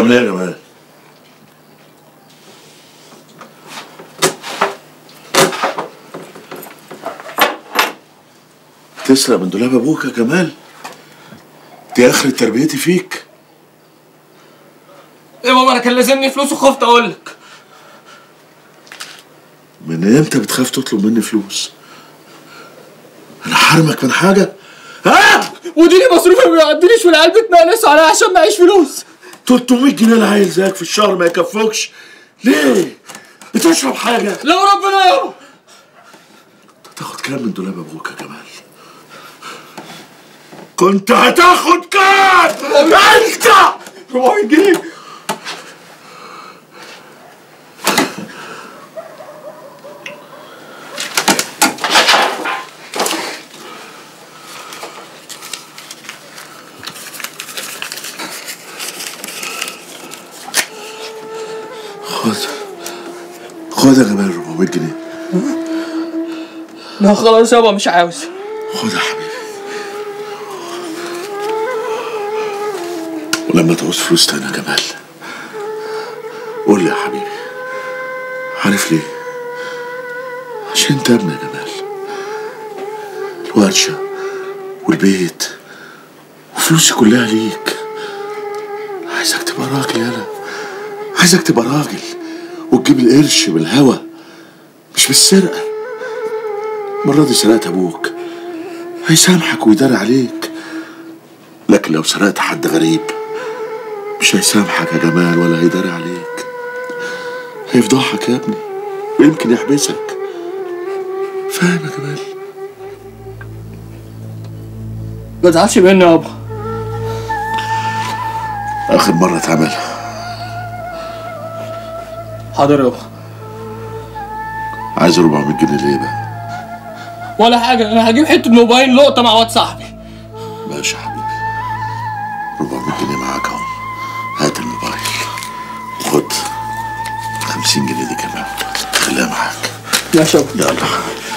بتعمل ايه يا جمال؟ تسرق من دولاب ابوك يا جمال دي اخر تربيتي فيك يا بابا انا كان لازمني فلوس وخفت اقول لك من امتى بتخاف تطلب مني فلوس انا حرمك من حاجه ها وديني مصروفي ما بيعديليش والعيال بتنقلصوا عليا عشان معيش فلوس 300 جنيه العيل زيك في الشهر ما يكفوكش ليه بتشرب حاجه لو ربنا يابا تاخد كام من دولاب ابوك يا جمال كنت هتاخد كام انت 400 جنيه خد خد يا جمال 400 جنيه لا خلاص يابا مش عاوز خد يا حبيبي ولما تعوز فلوس تاني يا جمال قول لي يا حبيبي عارف ليه؟ عشان انت ابني يا جمال الورشة والبيت وفلوسي كلها ليك عايزك تبقى راجل يالا عايزك تبقى راجل وتجيب القرش بالهوا مش بالسرقة المرة دي سرقت أبوك هيسامحك ويدار عليك لكن لو سرقت حد غريب مش هيسامحك يا جمال ولا هيدار عليك هيفضحك يا ابني ويمكن يحبسك فاهم يا جمال ما تزعلش مني يابا آخر مرة اتعمل حاضر يابا عايز 400 جنيه ليه بقى ولا حاجه انا هجيب حته موبايل لقطه مع واد صاحبي ماشي يا حبيبي 400 جنيه معاك اهو هات الموبايل وخد 50 جنيه دي كمان خليها معاك يا شباب يلا